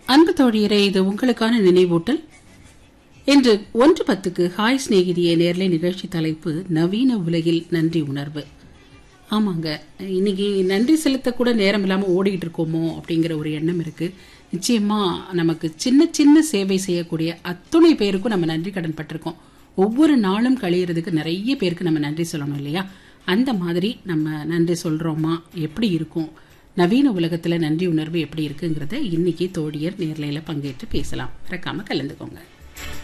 அன்பு தோழியரே இது உங்களுக்கான நினைவூட்டல் இன்று ஒன்று பத்துக்கு ஹாய் சிநேகிதியே நேர்லை நிகழ்ச்சி தலைப்பு நவீன உலகில் நன்றி உணர்வு ஆமாங்க இன்னைக்கு நன்றி செலுத்தக்கூட நேரம் இல்லாமல் ஓடிக்கிட்டு இருக்கோமோ அப்படிங்கிற ஒரு எண்ணம் இருக்கு நிச்சயமா நமக்கு சின்ன சின்ன சேவை செய்யக்கூடிய அத்துணை பேருக்கும் நம்ம நன்றி கடன் பட்டிருக்கோம் ஒவ்வொரு நாளும் கழியறதுக்கு நிறைய பேருக்கு நம்ம நன்றி சொல்லணும் இல்லையா அந்த மாதிரி நம்ம நன்றி சொல்றோமா எப்படி இருக்கும் நவீன உலகத்துல நன்றி உணர்வு எப்படி இருக்குங்கிறத இன்னைக்கு தோழியர் நேர்லையில பங்கேற்று பேசலாம் மறக்காம கலந்துக்கோங்க